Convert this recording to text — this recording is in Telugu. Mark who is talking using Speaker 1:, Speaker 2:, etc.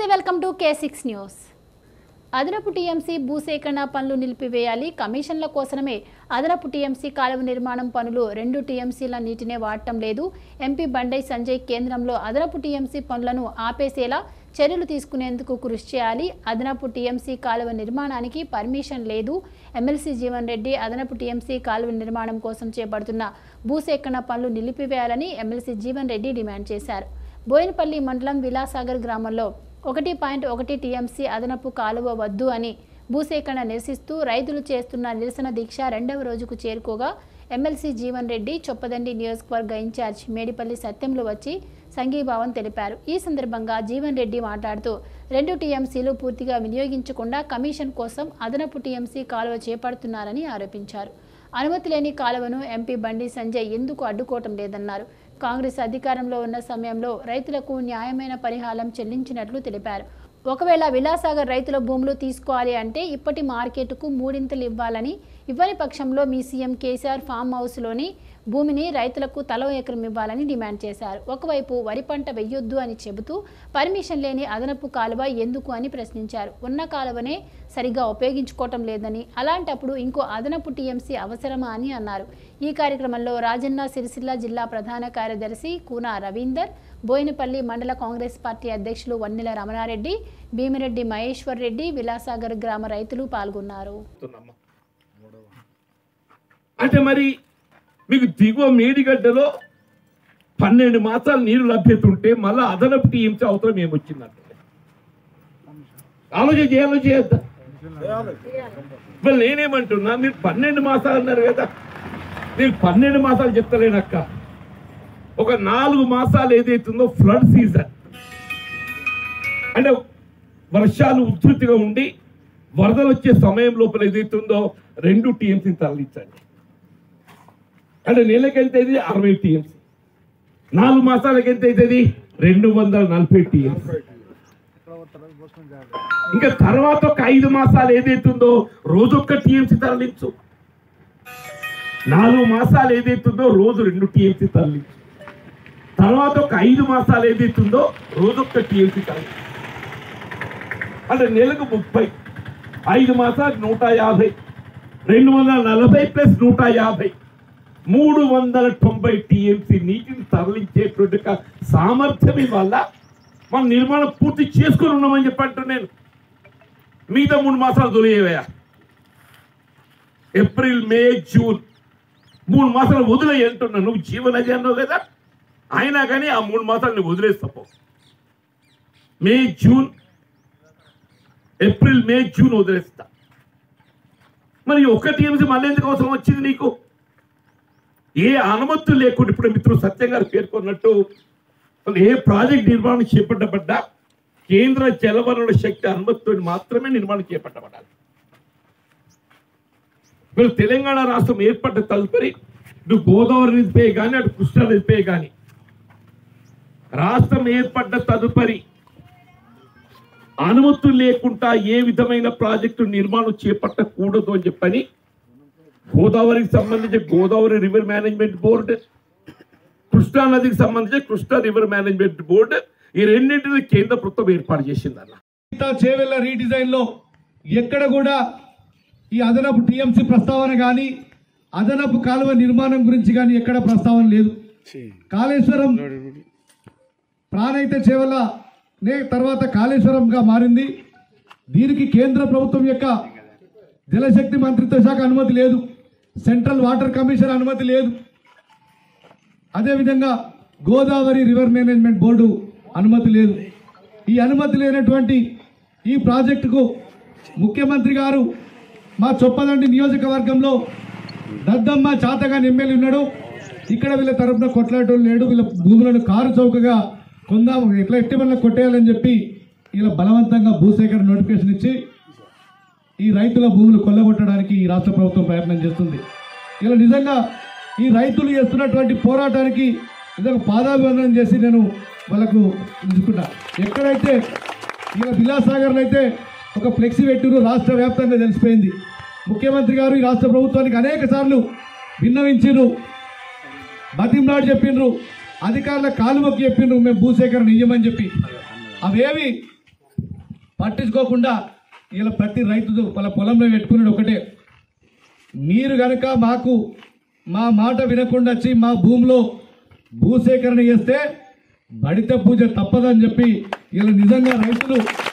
Speaker 1: Welcome to K six news అదనపు టీఎంసీ భూసేకరణ పనులు నిలిపివేయాలి కమిషన్ల కోసమే అదనపు టీఎంసీ కాలువ నిర్మాణం పనులు రెండు టీఎంసీల నీటినే వాడటం లేదు ఎంపీ బండై సంజయ్ కేంద్రంలో అదనపు టీఎంసీ పనులను ఆపేసేలా చర్యలు తీసుకునేందుకు కృషి చేయాలి అదనపు టీఎంసీ కాలువ నిర్మాణానికి పర్మిషన్ లేదు ఎమ్మెల్సీ జీవన్ రెడ్డి అదనపు టీఎంసీ కాలువ నిర్మాణం కోసం చేపడుతున్న భూసేకరణ పనులు నిలిపివేయాలని ఎమ్మెల్సీ జీవన్ రెడ్డి డిమాండ్ చేశారు బోయినపల్లి మండలం విలాసాగర్ గ్రామంలో ఒకటి పాయింట్ ఒకటి టీఎంసీ అదనపు కాలువ వద్దు అని భూసేకరణ నిరసిస్తూ రైతులు చేస్తున్న నిరసన దీక్ష రెండవ రోజుకు చేరుకోగా ఎమ్మెల్సీ జీవన్ రెడ్డి చొప్పదండి నియోజకవర్గ ఇన్ఛార్జ్ మేడిపల్లి సత్యంలో వచ్చి సంఘీభావం తెలిపారు ఈ సందర్భంగా జీవన్ రెడ్డి మాట్లాడుతూ రెండు టీఎంసీలు పూర్తిగా వినియోగించకుండా కమిషన్ కోసం అదనపు టీఎంసీ కాలువ చేపడుతున్నారని ఆరోపించారు అనుమతి లేని కాలువను ఎంపీ బండి సంజయ్ ఎందుకు అడ్డుకోవటం లేదన్నారు కాంగ్రెస్ అధికారంలో ఉన్న సమయంలో రైతులకు న్యాయమైన పరిహారం చెల్లించినట్లు తెలిపారు ఒకవేళ విలాసాగర్ రైతుల భూములు తీసుకోవాలి అంటే ఇప్పటి మార్కెట్కు మూడింతలు ఇవ్వాలని ఇవ్వని పక్షంలో మీ సీఎం కేసీఆర్ ఫామ్ హౌస్లోని భూమిని రైతులకు తలో ఎకరం ఇవ్వాలని డిమాండ్ చేశారు ఒకవైపు వరి పంట వెయ్యొద్దు అని చెబుతూ పర్మిషన్ లేని అదనపు కాలువ ఎందుకు అని ప్రశ్నించారు ఉన్న కాలువనే సరిగా ఉపయోగించుకోవటం లేదని అలాంటప్పుడు ఇంకో అదనపు టీఎంసీ అవసరమా అని అన్నారు ఈ కార్యక్రమంలో రాజన్న సిరిసిల్ల జిల్లా ప్రధాన కార్యదర్శి కూనా రవీందర్ బోయినపల్లి మండల కాంగ్రెస్ పార్టీ అధ్యక్షులు వన్నెల రమణారెడ్డి భీమిరెడ్డి మహేశ్వర్ రెడ్డి విలాసాగర్ గ్రామ రైతులు పాల్గొన్నారు
Speaker 2: చెప్తున్నామ్మా. అంటే మరి మీకు దిగువ మేడిగడ్డలో పన్నెండు మాసాలు నీరు లభ్యత ఉంటే మళ్ళీ అదనపు టీఎంసీ అవసరం ఏమొచ్చిందంటే ఆలోచన చేయాలో చేయొద్దా మరి నేనేమంటున్నా మీరు పన్నెండు మాసాలు అన్నారు కదా నేను పన్నెండు మాసాలు చెప్తలేనక్క ఒక నాలుగు మాసాలు ఏదైతుందో ఫ్లడ్ సీజన్ అంటే వర్షాలు ఉధృతిగా ఉండి వరదలు వచ్చే సమయం లోపల ఏదైతుందో రెండు టీఎంసీని తరలించండి అంటే నెలకి ఎంత అవుతుంది అరవై టీఎంసీ నాలుగు మాసాలకి ఎంత అవుతుంది రెండు వందల నలభై టీఎంసీ ఇంకా తర్వాత ఒక ఐదు మాసాలు ఏదైతుందో రోజొక్క టీఎంసీ తరలించు నాలుగు మాసాలు ఏదైతుందో రోజు రెండు టీఎంసీ తరలించు తర్వాత ఒక ఐదు మాసాలు ఏదైతుందో రోజొక్క టీఎంసీ తరలించు అంటే నెలకు ముప్పై ఐదు మాసాలు నూట యాభై రెండు వందల నలభై ప్లస్ నూట యాభై మూడు వందల తొంభై టీఎంసీ నీటిని తరలించేటువంటి ఒక సామర్థ్యం వల్ల మనం నిర్మాణం పూర్తి చేసుకొని ఉన్నామని చెప్పంటు నేను మిగతా మూడు మాసాలు తొలియవయా ఏప్రిల్ మే జూన్ మూడు మాసాలు వదిలేయి అంటున్నా నువ్వు జీవనది అన్నావు కదా అయినా కానీ ఆ మూడు మాసాలు నువ్వు వదిలేస్తావు May June April May June వదిలేస్తా మరి ఒక టీఎంసీ మళ్ళీ ఎందుకు అవసరం వచ్చింది నీకు ఏ అనుమతులు లేకుండా ఇప్పుడు మిత్రుడు సత్యం గారు పేర్కొన్నట్టు అసలు ఏ ప్రాజెక్ట్ నిర్మాణం చేపట్టబడ్డా కేంద్ర జలవనరుల శక్తి అనుమతితో మాత్రమే నిర్మాణం చేపట్టబడాలి వీళ్ళు తెలంగాణ రాష్ట్రం ఏర్పడ్డ తదుపరి ఇటు గోదావరి నదిపై కానీ అటు కృష్ణా నదిపై కానీ రాష్ట్రం ఏర్పడ్డ తదుపరి అనుమతులు లేకుండా ఏ విధమైన ప్రాజెక్టు నిర్మాణం చేపట్టకూడదు అని చెప్పని గోదావరికి సంబంధించి Godavari river management board Krishna నదికి సంబంధించి కృష్ణా రివర్ మేనేజ్మెంట్ బోర్డు ఈ రెండింటిని కేంద్ర ప్రభుత్వం ఏర్పాటు చేసింది అన్న
Speaker 3: మిగతా చేవెళ్ల రీడిజైన్ లో ఎక్కడ కూడా ఈ అదనపు టీఎంసీ ప్రస్తావన కానీ అదనపు కాలువ నిర్మాణం గురించి కానీ ఎక్కడ ప్రస్తావన లేదు కాళేశ్వరం ప్రాణైతే చేవల నే తర్వాత కాళేశ్వరంగా మారింది దీనికి కేంద్ర ప్రభుత్వం యొక్క జలశక్తి మంత్రిత్వ శాఖ అనుమతి లేదు సెంట్రల్ వాటర్ కమిషన్ అనుమతి లేదు అదేవిధంగా గోదావరి రివర్ మేనేజ్మెంట్ బోర్డు అనుమతి లేదు ఈ అనుమతి లేనటువంటి ఈ ప్రాజెక్టుకు ముఖ్యమంత్రి గారు మా చొప్పదండి నియోజకవర్గంలో దద్దమ్మ చాతగా ఎమ్మెల్యే ఉన్నాడు ఇక్కడ వీళ్ళ తరపున కొట్లాడటం లేడు వీళ్ళ భూములను కారు చౌకగా కొందాం ఎట్లా ఎట్టి వల్ల కొట్టేయాలని చెప్పి ఇలా బలవంతంగా భూసేకరణ నోటిఫికేషన్ ఇచ్చి ఈ రైతుల భూములు కొల్లగొట్టడానికి ఈ రాష్ట్ర ప్రభుత్వం ప్రయత్నం చేస్తుంది ఇలా నిజంగా ఈ రైతులు చేస్తున్నటువంటి పోరాటానికి నిజంగా పాదాభివందనం చేసి నేను వాళ్ళకు నిలుచుకుంటా ఎక్కడైతే ఇలా విలాసాగర్లో అయితే ఒక ఫ్లెక్సీ పెట్టిరు రాష్ట్ర వ్యాప్తంగా తెలిసిపోయింది ముఖ్యమంత్రి గారు ఈ రాష్ట్ర ప్రభుత్వానికి అనేక సార్లు విన్నవించారు బతిమలాడు చెప్పిండ్రు అధికారుల కాలువకి చెప్పిండ్రు మేము భూసేకరణ ఇయ్యమని చెప్పి అవేవి పట్టించుకోకుండా ఇలా ప్రతి రైతు వాళ్ళ పొలంలో పెట్టుకున్నాడు ఒకటే మీరు గనక మాకు మా మాట వినకుండా వచ్చి మా భూమిలో భూసేకరణ చేస్తే బడిత పూజ తప్పదని చెప్పి ఇలా నిజంగా రైతులు